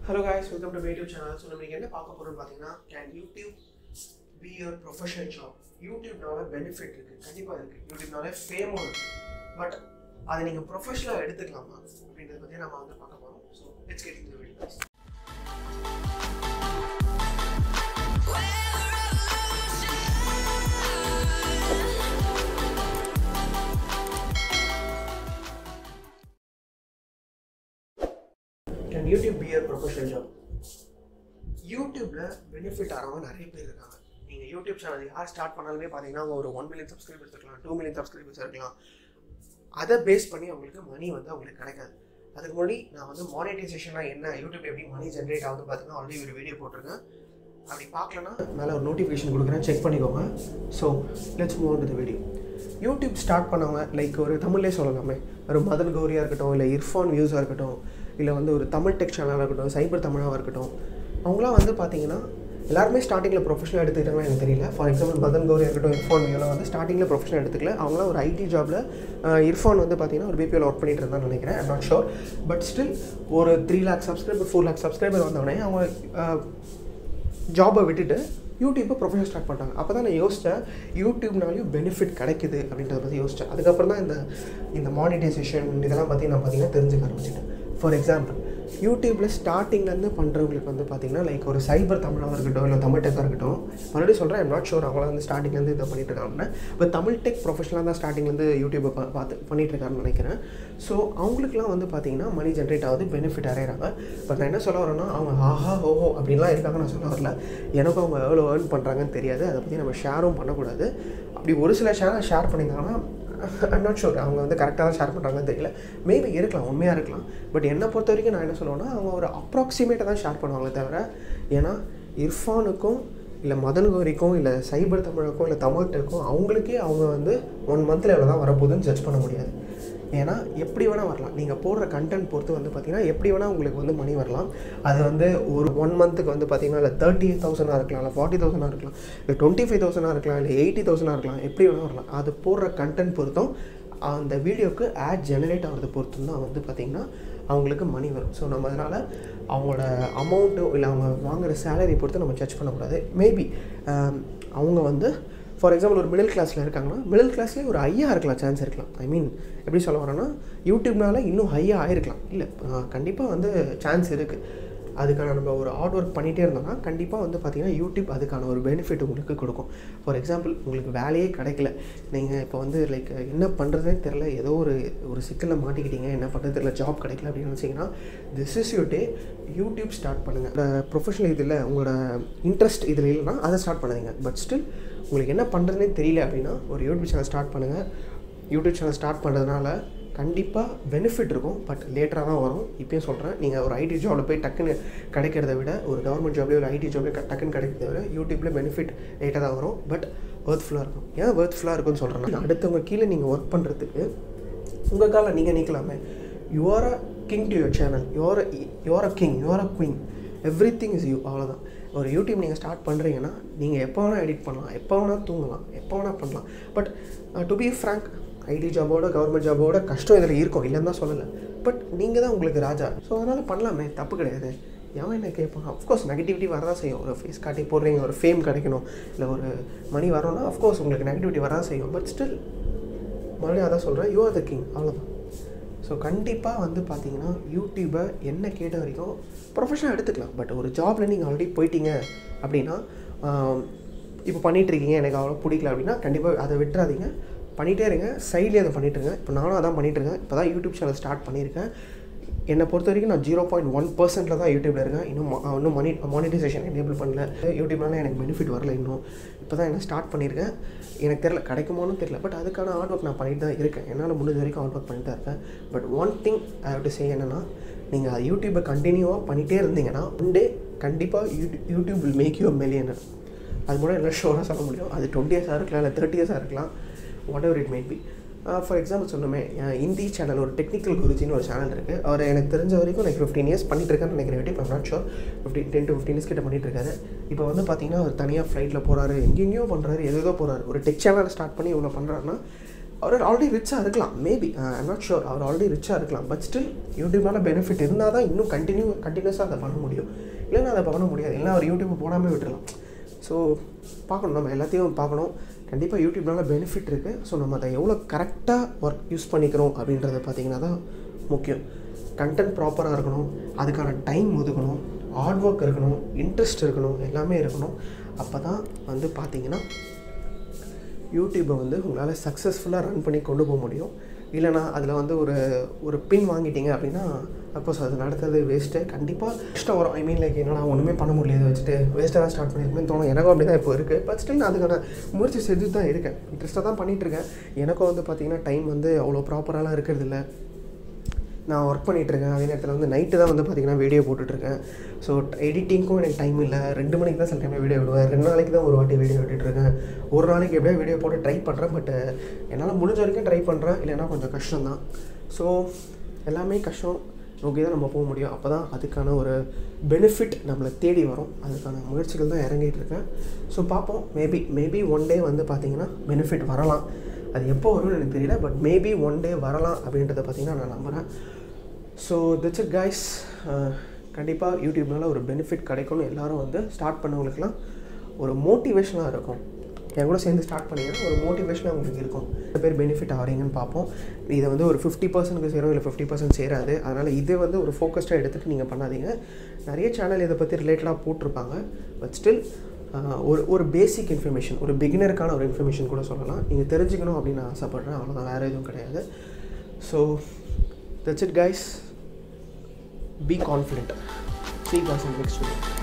hello guys welcome to YouTube channel so நம்ம இன்னைக்கு என்ன பார்க்க போகிறோம்னு பார்த்தீங்கன்னா can YouTube be your professional job யூடியூப்னால பெனிஃபிட் இருக்குது கண்டிப்பாக இருக்குது யூடியூப்னால ஃபேமும் இருக்குது பட் அதை நீங்கள் ப்ரொஃபஷனலாக எடுத்துக்கலாமா அப்படின்றத பற்றி நம்ம வந்து பார்க்க போகிறோம் so let's get in the video can YouTube be your professional job யூடியூப்பில் பெனிஃபிட் ஆகிறவங்க நிறைய பேர் இருக்காங்க நீங்கள் யூடியூப் சேனல் யார் ஸ்டார்ட் பண்ணாலுமே பார்த்தீங்கன்னா அவங்க ஒரு ஒன் மில்லியன் சப்ஸ்கிரைபர்ஸ் இருக்கலாம் டூ மில்லியன் சப்ஸ்கிரைபர்ஸ் இருக்கலாம் அதை பேஸ் பண்ணி அவங்களுக்கு மணி வந்து அவங்களுக்கு கிடைக்காது அதுக்கு முன்னாடி நான் வந்து மானிட்டைசேஷனாக என்ன யூடியூப் எப்படி மணி ஜென்ரேட் ஆகுது பார்த்தீங்கன்னா ஆல்ரெடி ஒரு வீடியோ போட்டிருக்கேன் அப்படி பார்க்கலன்னா மேலே ஒரு நோட்டிஃபிகேஷன் கொடுக்குறேன் செக் பண்ணிக்கோங்க so let's move to the video YouTube start பண்ணவங்க லைக் ஒரு தமிழ்லேயே சொல்லலாமே ஒரு மதன் கௌரியாக இருக்கட்டும் இல்லை இர்ஃபான் வியூஸாக இருக்கட்டும் இல்லை வந்து ஒரு தமிழ் டெக் சேனலாக இருக்கட்டும் சைபர் தமிழாக இருக்கட்டும் அவங்களாம் வந்து பார்த்தீங்கன்னா எல்லாருமே ஸ்டார்டிங்கில் ப்ரொஃபஷனல் எடுத்துக்கிட்டாங்கன்னா எனக்கு தெரியல ஃபார் எக்ஸாம்பிள் மதன் கௌரி இருக்கட்டும் இர்ஃபான் வியூலாம் வந்து ஸ்டார்டிங்கில் ப்ரொஃபஷனல் எடுத்துக்கல அவங்களாம் ஒரு ஐடி ஜாபில் இர்ஃபான் வந்து பார்த்தீங்கன்னா ஒரு பிபிஎல் ஒர்க் பண்ணிட்டு இருந்தான்னு நினைக்கிறேன் I'm not sure but still ஒரு three lakh subscriber four lakh subscriber வந்தவொடனே அவங்க ஜாபை விட்டுட்டு யூடியூப்பை ப்ரொஃபஷனல் ஸ்டார்ட் பண்ணிட்டாங்க அப்போ தான் நான் யோசித்தேன் யூடியூப்னாலையும் பெனிஃபிட் கிடைக்குது அப்படின்றத பற்றி யோசித்தேன் அதுக்கப்புறம் தான் இந்த இந்த மானிட்டைசேஷன் இதெல்லாம் பற்றி நான் பார்த்தீங்கன்னா தெரிஞ்சுக்க ஆரம்பிச்சிட்டேன் ஃபார் எக்ஸாம்பிள் யூடியூப்பில் ஸ்டார்டிங்லேருந்து பண்ணுறவங்களுக்கு வந்து பார்த்தீங்கன்னா லைக் ஒரு சைபர் தமிழாக இருக்கட்டும் இல்லை தமிழ் டெக்காக இருக்கட்டும் மறுபடியும் சொல்கிறேன் ஐம் நாட் ஷோர் அவங்களாம் வந்து ஸ்டார்டிங்லேருந்து இதை பண்ணிட்டு இருக்காங்க இப்போ தமிழ் டெக் ப்ரொஃபஷனலாக தான் ஸ்டார்டிங்லேருந்து யூடியூப்பை பா பார்த்து பண்ணிட்டு இருக்காருன்னு நினைக்கிறேன் ஸோ அவங்களுக்குலாம் வந்து பார்த்தீங்கன்னா மணி ஜென்ரேட் ஆகுது பெனிஃபிட் அடைகிறாங்க பட் நான் என்ன சொல்ல வரேன்னா அவங்க ஆஹா ஓஹோ அப்படின்லாம் இருக்காங்க நான் சொல்ல வரல எனக்கும் அவங்க எவ்வளோ ஏர்ன் பண்ணுறாங்கன்னு தெரியாது அதை பற்றி நம்ம ஷேரும் பண்ணக்கூடாது அப்படி ஒரு சில ஷேர் ஷேர் பண்ணியிருந்தாங்கன்னா ஐம் நாட் ஷூர் அவங்க வந்து கரெக்டாக தான் ஷேர் பண்ணுறாங்கன்னு தெரியல மேபி இருக்கலாம் உண்மையாக இருக்கலாம் பட் என்னை பொறுத்த வரைக்கும் நான் என்ன சொல்லுவேன்னா அவங்க ஒரு அப்ராக்சிமேட்டாக தான் ஷேர் பண்ணுவாங்களே தவிர ஏன்னா இர்ஃபானுக்கும் இல்லை மதன் கௌரிக்கும் இல்லை சைபர் தமிழுக்கும் இல்லை தமிழ்கிட்டக்கும் அவங்களுக்கே அவங்க வந்து ஒன் மந்தில் எவ்வளோ தான் வரப்போகுதுன்னு ஜட்ஜ் பண்ண முடியாது ஏன்னா எப்படி வேணால் வரலாம் நீங்கள் போடுற கண்டென்ட் பொறுத்து வந்து பார்த்தீங்கன்னா எப்படி வேணால் உங்களுக்கு வந்து மணி வரலாம் அது வந்து ஒரு ஒன் மந்த்துக்கு வந்து பார்த்தீங்கன்னா இல்லை தேர்ட்டி தௌசண்டாக இருக்கலாம் இல்லை ஃபார்ட்டி தௌசண்டாக இருக்கலாம் இல்லை டுவெண்ட்டி ஃபைவ் தௌசண்டாக இருக்கலாம் இல்லை எயிட்டி தௌசண்டாக இருக்கலாம் எப்படி வேணால் வரலாம் அது போடுற கண்டென்ட் பொறுத்தும் அந்த வீடியோக்கு ஆட் ஜெனரேட் ஆகிறது பொறுத்தும் தான் வந்து பார்த்திங்கன்னா அவங்களுக்கு மணி வரும் ஸோ நம்ம அதனால் அவங்களோட அமௌண்ட்டு இல்லை அவங்க வாங்குகிற சேலரி பொறுத்து நம்ம ஜட்ஜ் பண்ணக்கூடாது மேபி அவங்க வந்து ஃபார் எக்ஸாம்பிள் ஒரு மிடில் கிளாஸில் இருக்காங்கன்னா மிடில் கிளாஸ்லேயே ஒரு ஹையாக இருக்கலாம் சான்ஸ் இருக்கலாம் ஐ மீன் எப்படி சொல்ல வரேன்னா யூடியூப்னால இன்னும் ஹையாக ஆயிருக்கலாம் இல்லை கண்டிப்பாக வந்து சான்ஸ் இருக்குது அதுக்கான நம்ம ஒரு ஹார்ட் ஒர்க் பண்ணிகிட்டே இருந்தோம்னா கண்டிப்பாக வந்து பார்த்திங்கன்னா யூடியூப் அதுக்கான ஒரு பெனிஃபிட் உங்களுக்கு கொடுக்கும் ஃபார் எக்ஸாம்பிள் உங்களுக்கு வேலையே கிடைக்கல நீங்கள் இப்போ வந்து லைக் என்ன பண்ணுறதே தெரில ஏதோ ஒரு ஒரு சிக்கலில் மாட்டிக்கிட்டீங்க என்ன பண்ணுறது தெரில ஜாப் கிடைக்கல அப்படின்னு நினச்சிங்கன்னா this is you day YouTube start பண்ணுங்கள் ப்ரொஃபஷனல் இதில் உங்களோட இன்ட்ரெஸ்ட் இதில் இல்லைன்னா அதை ஸ்டார்ட் பண்ணுங்க பட் ஸ்டில் உங்களுக்கு என்ன பண்ணுறதுனே தெரியல அப்படின்னா ஒரு யூடியூப் சேனல் ஸ்டார்ட் பண்ணுங்கள் யூடியூப் சேனல் ஸ்டார்ட் பண்ணுறதுனால கண்டிப்பாக பெனிஃபிட் இருக்கும் பட் லேட்டராக தான் வரும் இப்போயும் சொல்கிறேன் நீங்கள் ஒரு ஐடி ஜாபில் போய் டக்குன்னு கிடைக்கிறத விட ஒரு கவர்மெண்ட் ஜாப்லேயோ ஒரு ஐடி ஜாப்லேயோ டக்குன்னு கிடைக்கிறத விட யூடியூப்பில் பெனிஃபிட் லேட்டாக தான் வரும் பட் ஒர்த்ஃபுல்லாக இருக்கும் ஏன் ஒர்த்ஃபுல்லாக இருக்கும்னு சொல்கிறேன்னா அடுத்தவங்க கீழே நீங்கள் ஒர்க் பண்ணுறதுக்கு உங்கள் காலில் நீங்கள் நிற்கலாமே you're a king to your channel you're you're a king you're a queen everything is you அவ்வளோதான் ஒரு யூடியூப் நீங்கள் ஸ்டார்ட் பண்ணுறீங்கன்னா நீங்கள் எப்போ வேணால் எடிட் பண்ணலாம் எப்போ வேணால் தூங்கலாம் எப்போ வேணால் பண்ணலாம் but to be frank IT ஜாபோட கவர்மெண்ட் ஜாபோட கஷ்டம் இதில் இருக்கும் இல்லைன்னு தான் சொல்லலை பட் நீங்கள் தான் உங்களுக்கு ராஜா ஸோ அதனால் பண்ணலாமே தப்பு கிடையாது எவன் என்ன கேட்பான் அஃப்கோர்ஸ் நெகட்டிவிட்டி வரதான் செய்யும் ஒரு ஃபேஸ் காட்டி போடுறீங்க ஒரு ஃபேம் கிடைக்கணும் இல்லை ஒரு மணி வரணும்னா அஃப்கோர்ஸ் உங்களுக்கு நெகட்டிவிட்டி வரதான் செய்யும் பட் ஸ்டில் மறுபடியும் அதான் சொல்கிறேன் யூ ஆர் த கிங் அவ்வளோதான் ஸோ கண்டிப்பாக வந்து பார்த்தீங்கன்னா யூடியூப்பை என்ன கேட்ட வரைக்கும் ப்ரொஃபஷனாக எடுத்துக்கலாம் பட் ஒரு ஜாபில் நீங்கள் ஆல்ரெடி போயிட்டீங்க அப்படின்னா இப்போ பண்ணிகிட்ருக்கீங்க எனக்கு அவ்வளோ பிடிக்கல அப்படின்னா கண்டிப்பாக அதை விட்டுறாதீங்க பண்ணிகிட்டே இருங்க சைட்லேயே அதை பண்ணிகிட்ருங்க இப்போ நானும் அதான் பண்ணிகிட்ருக்கேன் இப்போ தான் யூடியூப் சேனல் ஸ்டார்ட் பண்ணியிருக்கேன் என்னை பொறுத்த வரைக்கும் நான் ஜீரோ பாயிண்ட் ஒன் பர்சன்ட்டில் தான் யூடியூப்பில் இருக்கேன் இன்னும் இன்னும் மணி மானிட்டைசேஷன் எனேபிள் பண்ணல யூடியூப்னால எனக்கு பெனிஃபிட் வரல இன்னும் இப்போ தான் என்ன ஸ்டார்ட் பண்ணியிருக்கேன் எனக்கு தெரில கிடைக்குமான்னு தெரில பட் அதுக்கான ஹார்ட் ஒர்க் நான் பண்ணிட்டு தான் இருக்கேன் என்னால் முடிஞ்ச வரைக்கும் ஹார்ட் ஒர்க் பண்ணிட்டு தான் இருக்கேன் but one thing I have to say என்னென்னா நீங்கள் யூடியூப்பை கண்டினியூவாக பண்ணிகிட்டே இருந்தீங்கன்னா ஒன் டே கண்டிப்பாக YouTube YouTube will make you millionaire அது மூலம் என்ன ஷோராக சொல்ல முடியும் அது டுவெண்ட்டி இயர்ஸாக இருக்கலாம் இல்லை தேர்ட்டி இயர்ஸாக இருக்கலாம் whatever it may be for example சொன்னோமே ஹிந்தி சேனல் ஒரு டெக்னிக்கல் குருஜின்னு ஒரு சேனல் இருக்குது அவர் எனக்கு தெரிஞ்ச வரைக்கும் எனக்கு ஃபிஃப்டீன் இயர்ஸ் பண்ணிட்டு இருக்கேன்னு நினைக்கிறேன் YouTube I'm not sure fifteen ten to fifteen years கிட்ட பண்ணிட்டு இருக்காரு இப்போ வந்து பார்த்தீங்கன்னா அவர் தனியாக ஃப்ளைட்டில் போகிறாரு எங்கெங்கேயோ பண்ணுறாரு எதோ போகிறாரு ஒரு டெக் சேனலை ஸ்டார்ட் பண்ணி இவ்வளோ பண்ணுறாருன்னா அவர் ஆல்ரெடி ரிச்சாக இருக்கலாம் மேபி ஐம் நாட் ஷுர் அவர் ஆல்ரெடி ரிச்சாக இருக்கலாம் பட் ஸ்டில் யூடியூப்னால பெனிஃபிட் இருந்தால் தான் இன்னும் கண்டினியூ கண்டினியூஸாக அதை பண்ண முடியும் இல்லைன்னா அதை பண்ண முடியாது இல்லைன்னா அவர் யூடியூப் போடாமல் விட்டுடலாம் ஸோ பார்க்கணும் நம்ம எல்லாத்தையும் பார்க்கணும் கண்டிப்பாக யூடியூப்னால பெனிஃபிட் இருக்குது ஸோ நம்ம அதை எவ்வளோ கரெக்டாக ஒர்க் யூஸ் பண்ணிக்கிறோம் அப்படின்றத பார்த்தீங்கன்னா தான் முக்கியம் கண்டென்ட் ப்ராப்பராக இருக்கணும் அதுக்கான டைம் ஒதுக்கணும் ஹார்ட் ஒர்க் இருக்கணும் இன்ட்ரெஸ்ட் இருக்கணும் எல்லாமே இருக்கணும் அப்போ தான் வந்து பார்த்தீங்கன்னா யூடியூப்பை வந்து உங்களால் சக்ஸஸ்ஃபுல்லாக ரன் பண்ணி கொண்டு போக முடியும் இல்லைனா அதில் வந்து ஒரு ஒரு பின் வாங்கிட்டீங்க அப்படின்னா சப்போஸ் அது நடத்துறது வேஸ்ட்டு கண்டிப்பாக கஷ்டம் வரும் ஐ மீன் லைக் என்னடா ஒன்றுமே பண்ண முடியல இதை வச்சுட்டு வேஸ்ட்டாக தான் ஸ்டார்ட் பண்ணியிருக்கேன்னு தோணும் எனக்கும் அப்படி தான் இப்போ இருக்குது பட் ஸ்டில் நான் அதுக்கான முயற்சி செஞ்சு தான் இருக்கேன் இன்ட்ரெஸ்ட்டாக தான் பண்ணிகிட்ருக்கேன் எனக்கும் வந்து பார்த்திங்கன்னா டைம் வந்து அவ்வளோ ப்ராப்பராலாம் இருக்கிறது இல்லை நான் ஒர்க் பண்ணிகிட்ருக்கேன் அதே நேரத்தில் வந்து நைட்டு தான் வந்து பார்த்திங்கன்னா வீடியோ போட்டுட்ருக்கேன் ஸோ எடிட்டிங்க்கும் எனக்கு டைம் இல்லை ரெண்டு மணிக்கு தான் சில டைம் வீடியோ விடுவேன் ரெண்டு நாளைக்கு தான் ஒரு வாட்டி வீடியோ விட்டுட்ருக்கேன் ஒரு நாளைக்கு எப்படியா வீடியோ போட்டு ட்ரை பண்ணுறேன் பட் என்னால் முடிஞ்ச வரைக்கும் ட்ரை பண்ணுறேன் இல்லைன்னா கொஞ்சம் கஷ்டம்தான் ஸோ எல்லாமே கஷ்டம் நோக்கி தான் நம்ம போக முடியும் அப்போ தான் அதுக்கான ஒரு பெனிஃபிட் நம்மளை தேடி வரும் அதுக்கான முயற்சிகள் தான் இறங்கிட்டு இருக்கேன் ஸோ பார்ப்போம் மேபி மேபி ஒன் டே வந்து பார்த்திங்கன்னா பெனிஃபிட் வரலாம் அது எப்போ வரும்னு எனக்கு தெரியல பட் மேபி ஒன் டே வரலாம் அப்படின்றத பார்த்தீங்கன்னா நான் நம்புகிறேன் ஸோ தட்ஸ் இட் கைஸ் கண்டிப்பாக யூடியூப்னால ஒரு பெனிஃபிட் கிடைக்கும்னு எல்லாரும் வந்து ஸ்டார்ட் பண்ணவங்களுக்குலாம் ஒரு மோட்டிவேஷனாக இருக்கும் என் கூட சேர்ந்து ஸ்டார்ட் பண்ணிங்கன்னா ஒரு மோட்டிவேஷனாக உங்களுக்கு இருக்கும் எத்தனை பேர் பெனிஃபிட் ஆகிறீங்கன்னு பார்ப்போம் இதை வந்து ஒரு ஃபிஃப்டி பர்சன்ட்க்கு சேரும் இல்லை ஃபிஃப்டி பர்சன்ட் சேராது அதனால் இதை வந்து ஒரு ஃபோக்கஸ்டாக எடுத்துகிட்டு நீங்கள் பண்ணாதீங்க நிறைய சேனல் இதை பற்றி ரிலேட்டடாக போட்டிருப்பாங்க பட் ஸ்டில் ஒரு ஒரு பேசிக் இன்ஃபர்மேஷன் ஒரு பிகினருக்கான ஒரு இன்ஃபர்மேஷன் கூட சொல்லலாம் நீங்கள் தெரிஞ்சுக்கணும் அப்படின்னு நான் ஆசைப்பட்றேன் அவ்வளோதான் வேறு எதுவும் கிடையாது so that's it guys be confident see you guys in the next video